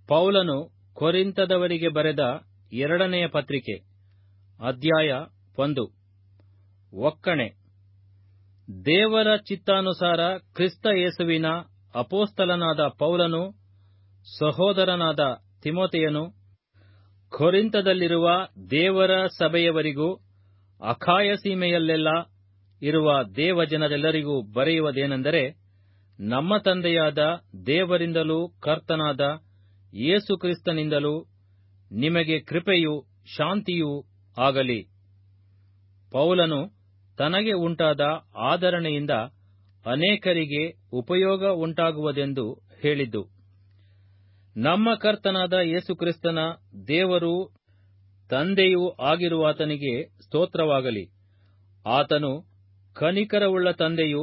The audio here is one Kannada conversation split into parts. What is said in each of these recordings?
ಪೌಲನು ಕೊರಿಂತದವರಿಗೆ ಬರೆದ ಎರಡನೆಯ ಪತ್ರಿಕೆ ಅಧ್ಯಾಯ ಒಂದು ಒಕ್ಕಣೆ ದೇವರ ಚಿತ್ತಾನುಸಾರ ಕ್ರಿಸ್ತ ಯೇಸುವಿನ ಅಪೋಸ್ತಲನಾದ ಪೌಲನು ಸಹೋದರನಾದ ತಿಮೋತೆಯನು ಕೊರಿಂತದಲ್ಲಿರುವ ದೇವರ ಸಭೆಯವರಿಗೂ ಅಖಾಯ ಸೀಮೆಯಲ್ಲೆಲ್ಲ ಇರುವ ದೇವಜನರೆಲ್ಲರಿಗೂ ಬರೆಯುವುದೇನೆಂದರೆ ನಮ್ಮ ತಂದೆಯಾದ ದೇವರಿಂದಲೂ ಕರ್ತನಾದ ಯೇಸು ಕ್ರಿಸ್ತನಿಂದಲೂ ನಿಮಗೆ ಕೃಪೆಯೂ ಶಾಂತಿಯೂ ಆಗಲಿ ಪೌಲನು ತನಗೆ ಉಂಟಾದ ಆದರಣೆಯಿಂದ ಅನೇಕರಿಗೆ ಉಪಯೋಗ ಉಂಟಾಗುವುದೆಂದು ಹೇಳಿದ್ದು ನಮ್ಮ ಕರ್ತನಾದ ಯೇಸುಕ್ರಿಸ್ತನ ದೇವರೂ ತಂದೆಯೂ ಆಗಿರುವಾತನಿಗೆ ಸ್ತೋತ್ರವಾಗಲಿ ಆತನು ಕನಿಕರವುಳ್ಳ ತಂದೆಯೂ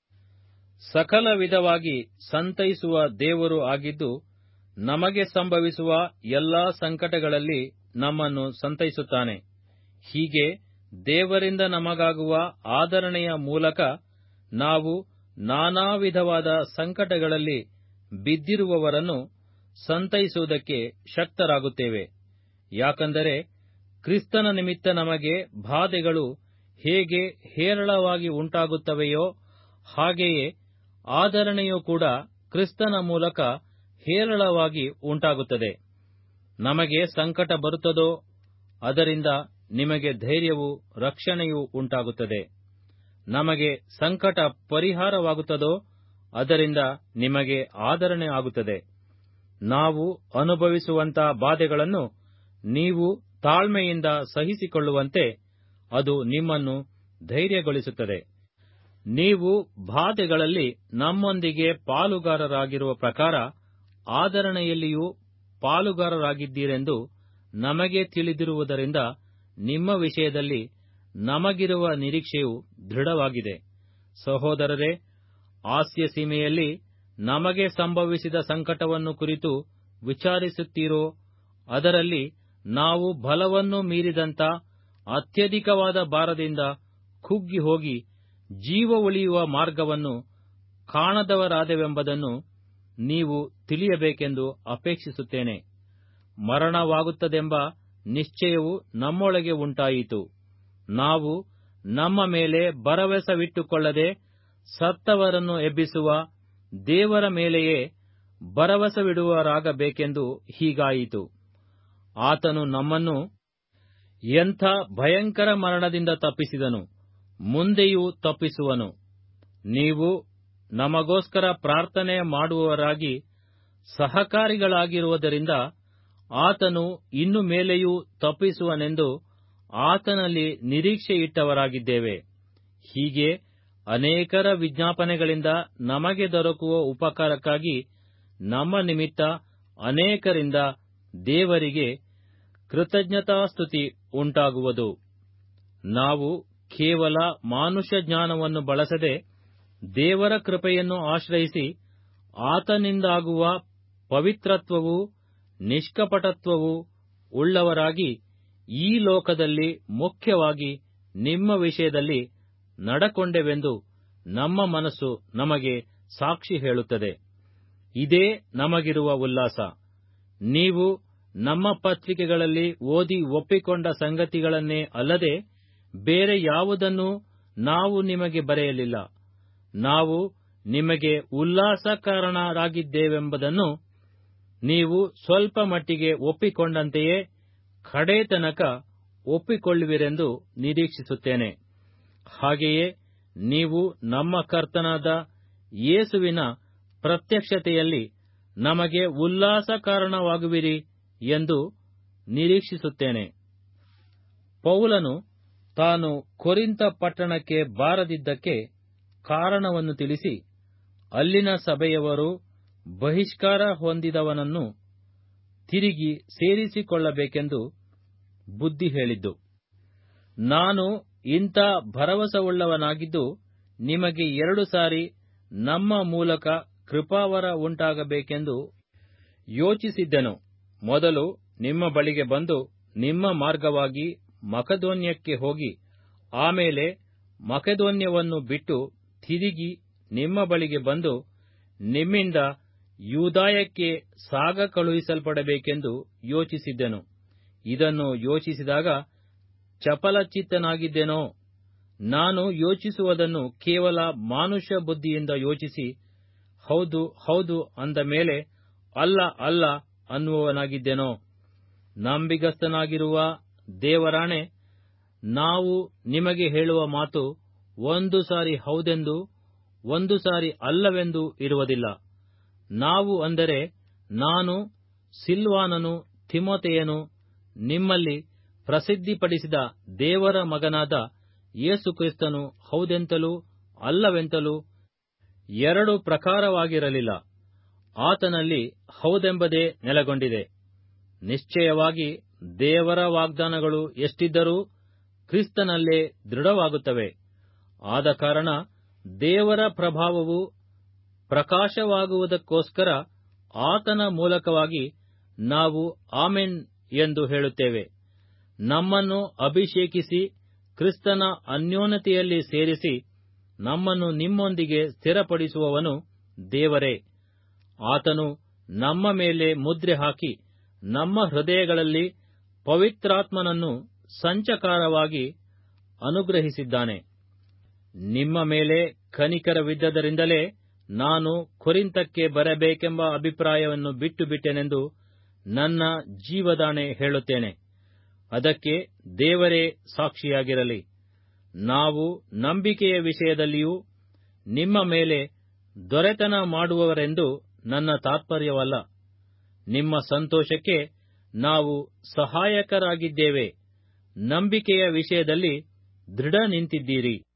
ಸಕಲ ವಿಧವಾಗಿ ಸಂತೈಸುವ ದೇವರೂ ಆಗಿದ್ದು ನಮಗೆ ಸಂಭವಿಸುವ ಎಲ್ಲಾ ಸಂಕಟಗಳಲ್ಲಿ ನಮ್ಮನ್ನು ಸಂತೈಸುತ್ತಾನೆ ಹೀಗೆ ದೇವರಿಂದ ನಮಗಾಗುವ ಆದರಣೆಯ ಮೂಲಕ ನಾವು ನಾನಾ ವಿಧವಾದ ಸಂಕಟಗಳಲ್ಲಿ ಬಿದ್ದಿರುವವರನ್ನು ಸಂತೈಸುವುದಕ್ಕೆ ಶಕ್ತರಾಗುತ್ತೇವೆ ಯಾಕಂದರೆ ಕ್ರಿಸ್ತನ ನಿಮಿತ್ತ ನಮಗೆ ಬಾಧೆಗಳು ಹೇಗೆ ಹೇರಳವಾಗಿ ಉಂಟಾಗುತ್ತವೆಯೋ ಹಾಗೆಯೇ ಆದರಣೆಯೂ ಕೂಡ ಕ್ರಿಸ್ತನ ಮೂಲಕ ಹೇರಳವಾಗಿ ಉಂಟಾಗುತ್ತದೆ ನಮಗೆ ಸಂಕಟ ಬರುತ್ತದೋ ಅದರಿಂದ ನಿಮಗೆ ಧೈರ್ಯವೂ ರಕ್ಷಣೆಯೂ ಉಂಟಾಗುತ್ತದೆ ನಮಗೆ ಸಂಕಟ ಪರಿಹಾರವಾಗುತ್ತದೋ ಅದರಿಂದ ನಿಮಗೆ ಆದರಣೆ ಆಗುತ್ತದೆ ನಾವು ಅನುಭವಿಸುವಂತ ಬಾಧೆಗಳನ್ನು ನೀವು ತಾಳ್ಮೆಯಿಂದ ಸಹಿಸಿಕೊಳ್ಳುವಂತೆ ಅದು ನಿಮ್ಮನ್ನು ಧೈರ್ಯಗೊಳಿಸುತ್ತದೆ ನೀವು ಬಾಧೆಗಳಲ್ಲಿ ನಮ್ಮೊಂದಿಗೆ ಪಾಲುಗಾರರಾಗಿರುವ ಪ್ರಕಾರ ಆದರಣೆಯಲ್ಲಿಯೂ ಪಾಲುಗಾರರಾಗಿದ್ದೀರೆಂದು ನಮಗೆ ತಿಳಿದಿರುವುದರಿಂದ ನಿಮ್ಮ ವಿಷಯದಲ್ಲಿ ನಮಗಿರುವ ನಿರೀಕ್ಷೆಯು ದೃಢವಾಗಿದೆ ಸಹೋದರರೇ ಆಸ್ಯ ಸೀಮೆಯಲ್ಲಿ ನಮಗೆ ಸಂಭವಿಸಿದ ಸಂಕಟವನ್ನು ಕುರಿತು ವಿಚಾರಿಸುತ್ತೀರೋ ಅದರಲ್ಲಿ ನಾವು ಬಲವನ್ನು ಮೀರಿದಂತ ಅತ್ಯಧಿಕವಾದ ಭಾರದಿಂದ ಕುಗ್ಗಿ ಹೋಗಿ ಜೀವ ಉಳಿಯುವ ಮಾರ್ಗವನ್ನು ಕಾಣದವರಾದೆವೆಂಬುದನ್ನು ನೀವು ತಿಳಿಯಬೇಕೆಂದು ಅಪೇಕ್ಷಿಸುತ್ತೇನೆ ಮರಣವಾಗುತ್ತದೆಂಬ ನಿಶ್ಚಯವು ನಮ್ಮೊಳಗೆ ಉಂಟಾಯಿತು ನಾವು ನಮ್ಮ ಮೇಲೆ ಭರವಸವಿಟ್ಟುಕೊಳ್ಳದೆ ಸತ್ತವರನ್ನು ಎಬ್ಬಿಸುವ ದೇವರ ಮೇಲೆಯೇ ಭರವಸವಿಡುವರಾಗಬೇಕೆಂದು ಹೀಗಾಯಿತು ಆತನು ನಮ್ಮನ್ನು ಎಂಥ ಭಯಂಕರ ಮರಣದಿಂದ ತಪ್ಪಿಸಿದನು ಮುಂದೆಯೂ ತಪ್ಪಿಸುವನು ನೀವು ನಮಗೋಸ್ಕರ ಪ್ರಾರ್ಥನೆ ಮಾಡುವವರಾಗಿ ಸಹಕಾರಿಗಳಾಗಿರುವುದರಿಂದ ಆತನು ಇನ್ನು ಮೇಲೆಯೂ ತಪ್ಪಿಸುವನೆಂದು ಆತನಲ್ಲಿ ನಿರೀಕ್ಷೆಯಿಟ್ಟವರಾಗಿದ್ದೇವೆ ಹೀಗೆ ಅನೇಕರ ವಿಜ್ಞಾಪನೆಗಳಿಂದ ನಮಗೆ ದೊರಕುವ ಉಪಕಾರಕ್ಕಾಗಿ ನಮ್ಮ ನಿಮಿತ್ತ ಅನೇಕರಿಂದ ದೇವರಿಗೆ ಕೃತಜ್ಞತಾಸ್ತುತಿ ಉಂಟಾಗುವುದು ನಾವು ಕೇವಲ ಮಾನುಷ ಜ್ಞಾನವನ್ನು ಬಳಸದೆ ದೇವರ ಕೃಪೆಯನ್ನು ಆಶ್ರಯಿಸಿ ಆತನಿಂದಾಗುವ ಪವಿತ್ರತ್ವವೂ ನಿಷ್ಕಪಟತ್ವವೂ ಉಳ್ಳವರಾಗಿ ಈ ಲೋಕದಲ್ಲಿ ಮುಖ್ಯವಾಗಿ ನಿಮ್ಮ ವಿಷಯದಲ್ಲಿ ನಡಕೊಂಡೆವೆಂದು ನಮ್ಮ ಮನಸ್ಸು ನಮಗೆ ಸಾಕ್ಷಿ ಹೇಳುತ್ತದೆ ಇದೇ ನಮಗಿರುವ ಉಲ್ಲಾಸ ನೀವು ನಮ್ಮ ಪತ್ರಿಕೆಗಳಲ್ಲಿ ಓದಿ ಒಪ್ಪಿಕೊಂಡ ಸಂಗತಿಗಳನ್ನೇ ಅಲ್ಲದೆ ಬೇರೆ ಯಾವುದನ್ನೂ ನಾವು ನಿಮಗೆ ಬರೆಯಲಿಲ್ಲ ನಾವು ನಿಮಗೆ ಉಲ್ಲಾಸ ಕಾರಣರಾಗಿದ್ದೇವೆಂಬುದನ್ನು ನೀವು ಸ್ವಲ್ಪ ಮಟ್ಟಿಗೆ ಒಪ್ಪಿಕೊಂಡಂತೆಯೇ ಕಡೇ ತನಕ ಒಪ್ಪಿಕೊಳ್ಳುವಿರೆಂದು ನಿರೀಕ್ಷಿಸುತ್ತೇನೆ ಹಾಗೆಯೇ ನೀವು ನಮ್ಮ ಕರ್ತನಾದ ಯೇಸುವಿನ ಪ್ರತ್ಯಕ್ಷತೆಯಲ್ಲಿ ನಮಗೆ ಉಲ್ಲಾಸ ಕಾರಣವಾಗುವಿರಿ ಎಂದು ನಿರೀಕ್ಷಿಸುತ್ತೇನೆ ಪೌಲನು ತಾನು ಕೊರಿಂತ ಪಟ್ಟಣಕ್ಕೆ ಬಾರದಿದ್ದಕ್ಕೆ ಕಾರಣವನ್ನು ತಿಳಿಸಿ ಅಲ್ಲಿನ ಸಭೆಯವರು ಬಹಿಷ್ಕಾರ ಹೊಂದಿದವನನ್ನು ತಿರುಗಿ ಸೇರಿಸಿಕೊಳ್ಳಬೇಕೆಂದು ಬುದ್ಧಿ ಹೇಳಿದ್ದು ನಾನು ಇಂಥ ಭರವಸವುಳ್ಳವನಾಗಿದ್ದು ನಿಮಗೆ ಎರಡು ಸಾರಿ ನಮ್ಮ ಮೂಲಕ ಕೃಪಾವರ ಉಂಟಾಗಬೇಕೆಂದು ಯೋಚಿಸಿದ್ದೆನು ಮೊದಲು ನಿಮ್ಮ ಬಳಿಗೆ ಬಂದು ನಿಮ್ಮ ಮಾರ್ಗವಾಗಿ ಮಕದೋನ್ಯಕ್ಕೆ ಹೋಗಿ ಆಮೇಲೆ ಮಕೆದೋನ್ಯವನ್ನು ಬಿಟ್ಟು ತಿರುಗಿ ನಿಮ್ಮ ಬಳಿಗೆ ಬಂದು ನಿಮ್ಮಿಂದ ಯೂದಾಯಕ್ಕೆ ಸಾಗ ಕಳುಹಿಸಲ್ಪಡಬೇಕೆಂದು ಯೋಚಿಸಿದ್ದೆನು ಇದನ್ನು ಯೋಚಿಸಿದಾಗ ಚಪಲಚಿತ್ತನಾಗಿದ್ದೇನೋ ನಾನು ಯೋಚಿಸುವುದನ್ನು ಕೇವಲ ಮಾನುಷ ಬುದ್ಧಿಯಿಂದ ಯೋಚಿಸಿ ಹೌದು ಹೌದು ಅಂದ ಮೇಲೆ ಅಲ್ಲ ಅಲ್ಲ ಅನ್ನುವವನಾಗಿದ್ದೇನೋ ನಂಬಿಗಸ್ತನಾಗಿರುವ ದೇವರಾಣೆ ನಾವು ನಿಮಗೆ ಹೇಳುವ ಮಾತು ಒಂದು ಸಾರಿ ಹೌದೆಂದು ಒಂದು ಸಾರಿ ಅಲ್ಲವೆಂದು ಇರುವುದಿಲ್ಲ ನಾವು ಅಂದರೆ ನಾನು ಸಿಲ್ವಾನನು ತಿಮೋತೆಯನು ನಿಮ್ಮಲ್ಲಿ ಪ್ರಸಿದ್ಧಿಪಡಿಸಿದ ದೇವರ ಮಗನಾದ ಯೇಸುಕ್ರಿಸ್ತನು ಹೌದೆಂತಲೂ ಅಲ್ಲವೆಂತಲೂ ಎರಡು ಪ್ರಕಾರವಾಗಿರಲಿಲ್ಲ ಆತನಲ್ಲಿ ಹೌದೆಂಬುದೇ ನೆಲೆಗೊಂಡಿದೆ ನಿಶ್ಚಯವಾಗಿ ದೇವರ ವಾಗ್ದಾನಗಳು ಎಷ್ಟಿದ್ದರೂ ಕ್ರಿಸ್ತನಲ್ಲೇ ದೃಢವಾಗುತ್ತವೆ ಆದ ಕಾರಣ ದೇವರ ಪ್ರಭಾವವು ಪ್ರಕಾಶವಾಗುವುದಕ್ಕೋಸ್ಕರ ಆತನ ಮೂಲಕವಾಗಿ ನಾವು ಆಮೆನ್ ಎಂದು ಹೇಳುತ್ತೇವೆ ನಮ್ಮನ್ನು ಅಭಿಷೇಕಿಸಿ ಕ್ರಿಸ್ತನ ಅನ್ಯೋನ್ಯತೆಯಲ್ಲಿ ಸೇರಿಸಿ ನಮ್ಮನ್ನು ನಿಮ್ಮೊಂದಿಗೆ ಸ್ಥಿರಪಡಿಸುವವನು ದೇವರೇ ಆತನು ನಮ್ಮ ಮೇಲೆ ಮುದ್ರೆ ಹಾಕಿ ನಮ್ಮ ಹೃದಯಗಳಲ್ಲಿ ಪವಿತ್ರಾತ್ಮನನ್ನು ಸಂಚಕಾರವಾಗಿ ಅನುಗ್ರಹಿಸಿದ್ದಾನೆ ನಿಮ್ಮ ಮೇಲೆ ಕನಿಕರವಿದ್ದದರಿಂದಲೇ ನಾನು ಕೊರಿಂತಕ್ಕೆ ಬರಬೇಕೆಂಬ ಅಭಿಪ್ರಾಯವನ್ನು ಬಿಟ್ಟು ಬಿಟ್ಟೆನೆಂದು ನನ್ನ ಜೀವದಾಣೆ ಹೇಳುತ್ತೇನೆ ಅದಕ್ಕೆ ದೇವರೇ ಸಾಕ್ಷಿಯಾಗಿರಲಿ ನಾವು ನಂಬಿಕೆಯ ವಿಷಯದಲ್ಲಿಯೂ ನಿಮ್ಮ ಮೇಲೆ ದೊರೆತನ ಮಾಡುವವರೆಂದು ನನ್ನ ತಾತ್ಪರ್ಯವಲ್ಲ ನಿಮ್ಮ ಸಂತೋಷಕ್ಕೆ ನಾವು ಸಹಾಯಕರಾಗಿದ್ದೇವೆ ನಂಬಿಕೆಯ ವಿಷಯದಲ್ಲಿ ದೃಢ ನಿಂತಿದ್ದೀರಿ